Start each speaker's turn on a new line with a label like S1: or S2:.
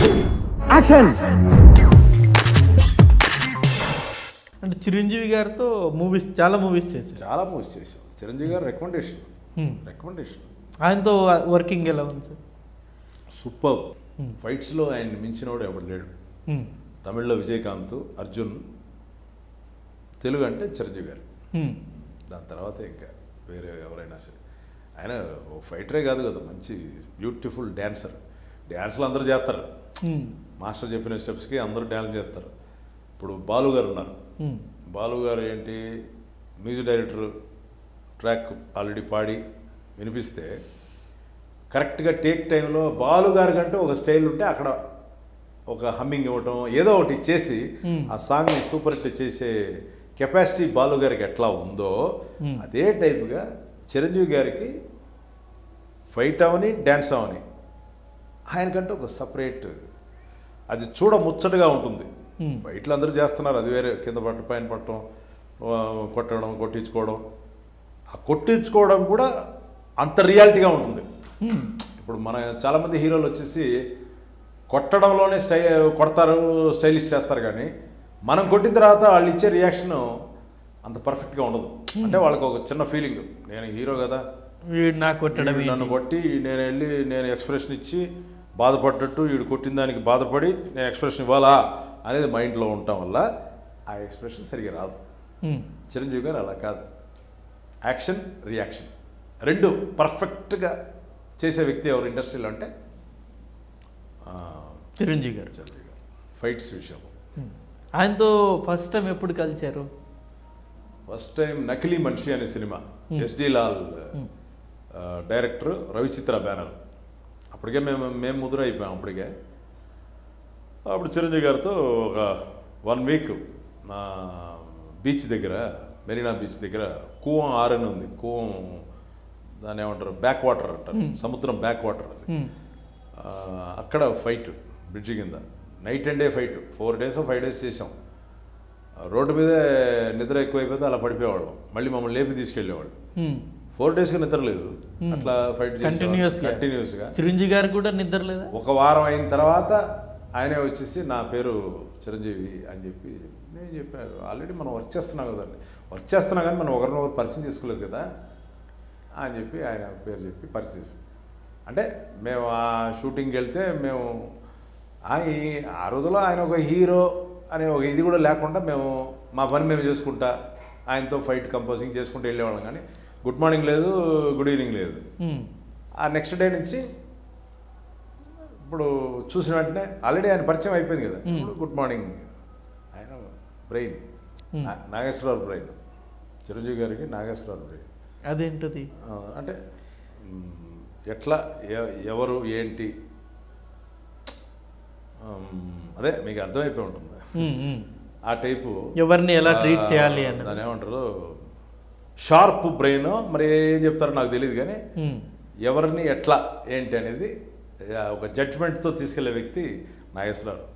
S1: Action
S2: అంటే చిరంజీవి గారితో movies చాలా మూవీస్ చేశారు
S3: చాలా మూవీస్ చేసాం Chiranjeevi garu recommendation
S2: Hmm.
S3: Recommendation
S2: ఆయనతో వర్కింగ్ ఎలా ఉంది సార్
S3: సూపర్ ఫైట్స్లో ఆయన మించినోడు ఎవడు లేడు
S2: Hmm.
S3: తమిళ్లో విజయకాంత్ అర్జున్ తెలుగు అంటే చిరంజీవి గారు
S2: Hmm.
S3: దాని తర్వాత ఇంకా వేరే ఎవరైనా సరే ఆయన ఓ ఫైటరే కాదు కదా మంచి బ్యూటిఫుల్ డ్యాన్సర్ డ్యాన్స్లు అందరూ చేస్తారు
S2: Hmm.
S3: మాస్టర్ చెప్పిన స్టెప్స్కి అందరూ డ్యాన్స్ చేస్తారు ఇప్పుడు బాలు గారు ఉన్నారు
S2: Hmm.
S3: బాలు గారు ఏంటి మ్యూజిక్ డైరెక్టర్ ట్రాక్ ఆల్రెడీ పాడి వినిపిస్తే కరెక్ట్గా టేక్ టైంలో బాలు గారి కంటే ఒక స్టైల్ ఉంటే అక్కడ ఒక హమ్మింగ్ ఇవ్వటం ఏదో ఒకటి ఇచ్చేసి ఆ సాంగ్ని సూపర్ హిట్ చేసే కెపాసిటీ బాలు గారికి ఎట్లా ఉందో అదే టైప్గా చిరంజీవి గారికి ఫైట్ అవని డ్యాన్స్ అవని ఆయనకంటే ఒక సపరేట్ అది చూడ ముచ్చటగా ఉంటుంది ఫైట్లు అందరూ చేస్తున్నారు అది వేరే కింద పట్ట పైన పట్టడం ఆ, కొట్టడం కొట్టించుకోవడం ఆ కొట్టించుకోవడం కూడా అంత రియాలిటీగా ఉంటుంది ఇప్పుడు మన చాలామంది హీరోలు వచ్చేసి కొట్టడంలోనే స్టై కొడతారు స్టైలిష్ చేస్తారు కానీ మనం కొట్టిన తర్వాత వాళ్ళు ఇచ్చే రియాక్షన్ అంత పర్ఫెక్ట్గా ఉండదు అంటే వాళ్ళకి ఒక చిన్న ఫీలింగ్ నేను హీరో కదా
S2: వీడు నాకు కొట్టడం
S3: వీడు నన్ను కొట్టి నేను వెళ్ళి నేను ఎక్స్ప్రెషన్ ఇచ్చి బాధపడ్డట్టు వీడు కొట్టిన దానికి బాధపడి నేను ఎక్స్ప్రెషన్ ఇవ్వాలా అనేది మైండ్లో ఉండటం వల్ల ఆ ఎక్స్ప్రెషన్ సరిగా రాదు
S2: Hmm.
S3: చిరంజీవి గారు అలా కాదు యాక్షన్ రియాక్షన్ రెండు పర్ఫెక్ట్గా చేసే వ్యక్తి ఎవరు ఇండస్ట్రీలో అంటే ఆ,
S2: చిరంజీవి గారు
S3: చిరంజీవి గారు ఫైట్స్ విషయంలో
S2: Hmm. ఆయనతో ఫస్ట్ టైం ఎప్పుడు కలిశారు
S3: ఫస్ట్ టైం నకిలీ మనిషి అనే సినిమా ఎస్డి లాల్ ఆ, డైరెక్టర్ రవిచిత్ర బ్యానర్ అప్పటికే మేము మేము ముదురైపోయాం అప్పటికే అప్పుడు చిరంజీవి గారితో ఒక వన్ వీక్ నా బీచ్ దగ్గర మెరీనా బీచ్ దగ్గర కూవం ఆరని ఉంది కూవం దాన్ని ఏమంటారు బ్యాక్ వాటర్ అంటారు సముద్రం బ్యాక్ వాటర్ అది
S2: Hmm.
S3: ఆ, అక్కడ ఫైట్ బ్రిడ్జి కింద night and day fight four days five days చేసాం ఆ, రోడ్డు మీదే నిద్ర ఎక్కువైపోతే అలా పడిపోయేవాళ్ళం మళ్ళీ మమ్మల్ని లేపి తీసుకెళ్ళేవాళ్ళు
S2: Hmm.
S3: ఫోర్ డేస్కి నిద్ర లేదు అట్లా ఫైట్
S2: Continuous గా.
S3: కంటిన్యూస్గా
S2: చిరంజీవి గారికి కూడా నిద్ర లేదా
S3: ఒక వారం అయిన తర్వాత ఆయనే వచ్చేసి నా పేరు చిరంజీవి అని చెప్పి నేను చెప్పాను ఆల్రెడీ మనం వర్క్ చేస్తున్నాం కదండి వర్క్ చేస్తున్నాం కానీ మనం ఒకరినొకరు పరిచయం చేసుకోలేదు కదా అని చెప్పి ఆయన పేరు చెప్పి పరిచయం చేసాం. అంటే మేము ఆ షూటింగ్కి వెళ్తే మేము ఆ ఈ- ఆ రోజుల్లో ఆయన ఒక హీరో అనే ఒక ఇది కూడా లేకుండా మేము మా పని మేము చేసుకుంటా ఆయనతో ఫైట్ కంపోజింగ్ చేసుకుంటూ వెళ్ళేవాళ్ళం కానీ గుడ్ మార్నింగ్ లేదు గుడ్ ఈవినింగ్ లేదు
S2: Hmm.
S3: ఆ నెక్స్ట్ డే నుంచి ఇప్పుడు చూసిన వెంటనే ఆల్రెడీ ఆయన పరిచయం అయిపోయింది కదా ఇప్పుడు గుడ్ మార్నింగ్ ఆయన బ్రెయిన్ నాగేశ్వరరావు బ్రెయిన్ చిరంజీవి గారికి నాగేశ్వరరావు బ్రెయిన్
S2: అదేంటది
S3: ఆ, అంటే మ్, ఎట్లా ఎ- ఎవరు ఏంటి ఆమ్, అదే మీకు అర్థమైపోయి ఉంటుంది
S2: Hmm, hmm.
S3: ఆ టైపు
S2: ఎవరిని ఎలా ట్రీట్
S3: ఆ,
S2: చేయాలి అని
S3: దాన్ని ఏమంటారు షార్ప్ బ్రెయిన్ మరి ఏం చెప్తారో నాకు తెలియదు కానీ
S2: Hmm.
S3: ఎవరిని ఎట్లా ఏంటి అనేది ఆ, ఒక జడ్జ్మెంట్తో తీసుకెళ్లే వ్యక్తి నాగేశ్వరరావు